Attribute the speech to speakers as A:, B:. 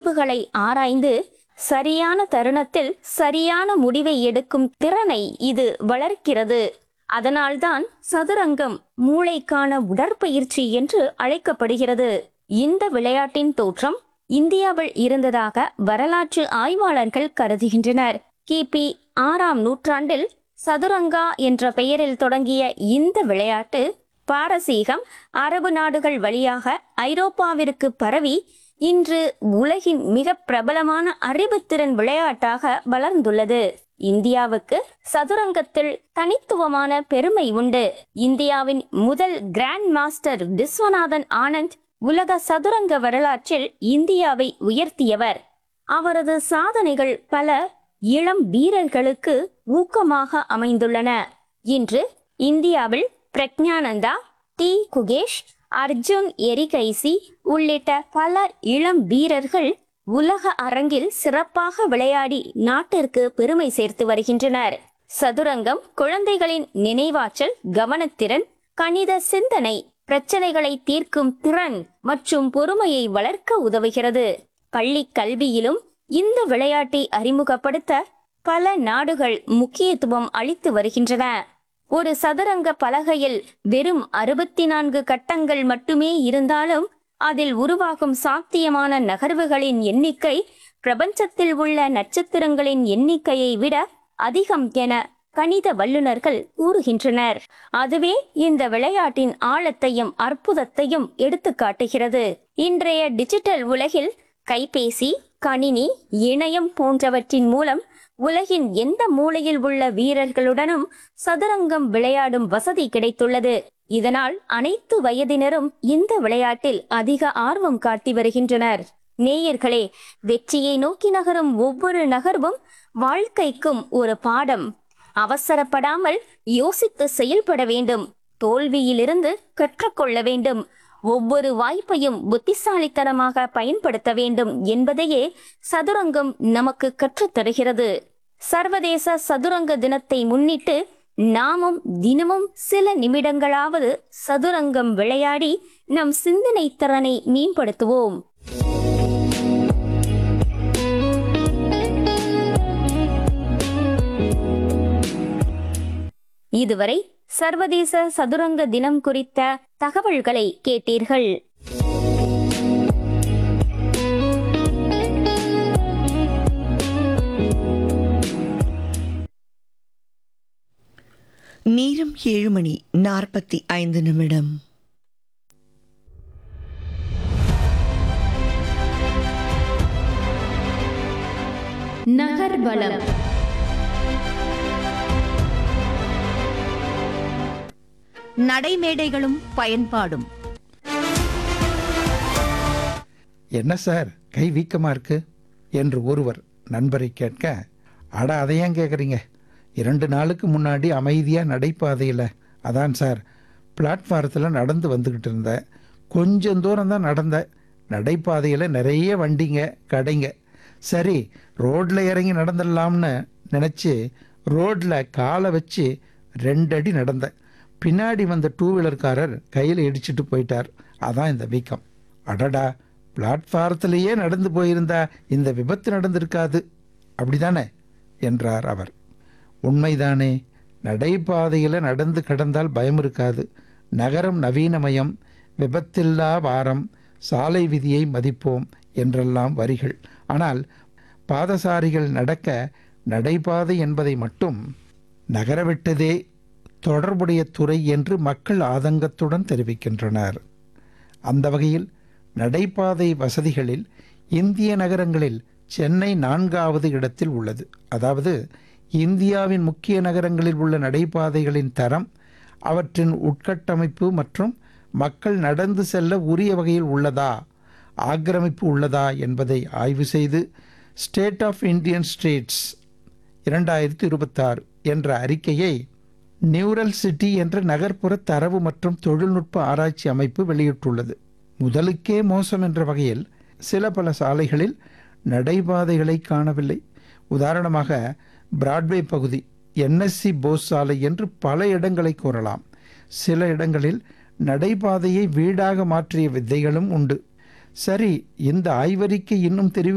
A: வாய்ப்புகளை ஆராய்ந்து சரியான தருணத்தில் சரியான முடிவை எடுக்கும் திறனை இது வளர்க்கிறது அதனால்தான் சதுரங்கம் மூளைக்கான உடற்பயிற்சி என்று அழைக்கப்படுகிறது இந்த விளையாட்டின் தோற்றம் இந்தியாவில் இருந்ததாக வரலாற்று ஆய்வாளர்கள் கருதுகின்றனர் கிபி ஆறாம் நூற்றாண்டில் சதுரங்கா என்ற பெயரில் தொடங்கிய இந்த விளையாட்டு பாரசீகம் அரபு நாடுகள் வழியாக ஐரோப்பாவிற்கு பரவி இன்று உலகின் மிக பிரபலமான அறிவுத்திறன் விளையாட்டாக வளர்ந்துள்ளது இந்தியாவுக்கு சதுரங்கத்தில் தனித்துவமான பெருமை உண்டு இந்தியாவின் முதல் கிராண்ட் மாஸ்டர் விஸ்வநாதன் ஆனந்த் உலக சதுரங்க வரலாற்றில் இந்தியாவை உயர்த்தியவர் அவரது சாதனைகள் பல இளம் வீரர்களுக்கு ஊக்கமாக அமைந்துள்ளன இன்று இந்தியாவில் பிரக்ஞானந்தா டி குகேஷ் அர்ஜுன் எரிகைசி உள்ளிட்ட பல இளம் வீரர்கள் உலக அரங்கில் சிறப்பாக விளையாடி நாட்டிற்கு பெருமை சேர்த்து வருகின்றனர் சதுரங்கம் குழந்தைகளின் நினைவாற்றல் கவனத்திறன் கணித சிந்தனை பிரச்சனைகளை தீர்க்கும் திறன் மற்றும் பொறுமையை வளர்க்க உதவுகிறது பள்ளி கல்வியிலும் இந்த விளையாட்டை அறிமுகப்படுத்த பல நாடுகள் முக்கியத்துவம் அளித்து வருகின்றன ஒரு சதுரங்க பலகையில் வெறும் அறுபத்தி நான்கு கட்டங்கள் மட்டுமே இருந்தாலும் அதில் உருவாகும் சாத்தியமான நகர்வுகளின் எண்ணிக்கை பிரபஞ்சத்தில் உள்ள நட்சத்திரங்களின் எண்ணிக்கையை விட அதிகம் என கணித வல்லுநர்கள் கூறுகின்றனர் அதுவே இந்த விளையாட்டின் ஆழத்தையும் அற்புதத்தையும் எடுத்து காட்டுகிறது இன்றைய டிஜிட்டல் உலகில் கைபேசி கணினி இணையம் போன்றவற்றின் மூலம் உலகின் எந்த மூலையில் உள்ள வீரர்களுடனும் சதுரங்கம் விளையாடும் வசதி கிடைத்துள்ளது இதனால் அனைத்து வயதினரும் இந்த விளையாட்டில் அதிக ஆர்வம் காட்டி வருகின்றனர் நேயர்களே வெற்றியை நோக்கி நகரும் ஒவ்வொரு நகர்வும் வாழ்க்கைக்கும் ஒரு பாடம் அவசரப்படாமல் யோசித்து செயல்பட வேண்டும் தோல்வியிலிருந்து கற்றுக்கொள்ள வேண்டும் ஒவ்வொரு வாய்ப்பையும் புத்திசாலித்தனமாக பயன்படுத்த வேண்டும் என்பதையே சதுரங்கம் நமக்கு கற்றுத் தருகிறது சர்வதேச சதுரங்க தினத்தை முன்னிட்டு நாமும் தினமும் சில நிமிடங்களாவது சதுரங்கம் விளையாடி நம் சிந்தனை திறனை மேம்படுத்துவோம் இதுவரை சர்வதேச சதுரங்க தினம் குறித்த தகவல்களை கேட்டீர்கள்
B: நேரம் ஏழு மணி நாற்பத்தி ஐந்து நிமிடம்
A: நகர்வலம்
C: நடைமேடைகளும் பயன்பாடும்
D: என்ன சார் கை வீக்கமாக இருக்கு என்று ஒருவர் நண்பரை கேட்க அட அதை ஏன் கேட்குறீங்க இரண்டு நாளுக்கு முன்னாடி அமைதியாக நடைபாதையில் அதான் சார் பிளாட்ஃபாரத்தில் நடந்து வந்துக்கிட்டு இருந்தேன் கொஞ்சம் தூரம் தான் நடந்தேன் நடைபாதையில் நிறைய வண்டிங்க கடைங்க சரி ரோட்டில் இறங்கி நடந்துடலாம்னு நினச்சி ரோட்டில் காலை வச்சு ரெண்டு அடி நடந்தேன் பின்னாடி வந்த டூ வீலர்காரர் கையில் இடிச்சிட்டு போயிட்டார் அதான் இந்த வீக்கம் அடடா பிளாட்ஃபாரத்திலேயே நடந்து போயிருந்தா இந்த விபத்து நடந்திருக்காது அப்படிதானே என்றார் அவர் உண்மைதானே நடைபாதையில் நடந்து கடந்தால் பயம் இருக்காது நகரம் நவீனமயம் விபத்தில்லா வாரம் சாலை விதியை மதிப்போம் என்றெல்லாம் வரிகள் ஆனால் பாதசாரிகள் நடக்க நடைபாதை என்பதை மட்டும் நகரவிட்டதே தொடர்புடைய துறை என்று மக்கள் ஆதங்கத்துடன் தெரிவிக்கின்றனர் அந்த வகையில் நடைபாதை வசதிகளில் இந்திய நகரங்களில் சென்னை நான்காவது இடத்தில் உள்ளது அதாவது இந்தியாவின் முக்கிய நகரங்களில் உள்ள நடைபாதைகளின் தரம் அவற்றின் உட்கட்டமைப்பு மற்றும் மக்கள் நடந்து செல்ல உரிய வகையில் உள்ளதா ஆக்கிரமிப்பு உள்ளதா என்பதை ஆய்வு செய்து ஸ்டேட் ஆஃப் இந்தியன் ஸ்டேட்ஸ் இரண்டாயிரத்தி இருபத்தாறு என்ற அறிக்கையை நியூரல் சிட்டி என்ற நகர்ப்புற தரவு மற்றும் தொழில்நுட்ப ஆராய்ச்சி அமைப்பு வெளியிட்டுள்ளது முதலுக்கே மோசம் என்ற வகையில் சில பல சாலைகளில் நடைபாதைகளை காணவில்லை உதாரணமாக பிராட்வே பகுதி என்எஸ்சி போஸ் சாலை என்று பல இடங்களை கூறலாம் சில இடங்களில் நடைபாதையை வீடாக மாற்றிய வித்தைகளும் உண்டு சரி இந்த ஆய்வறிக்கை இன்னும் தெரிவு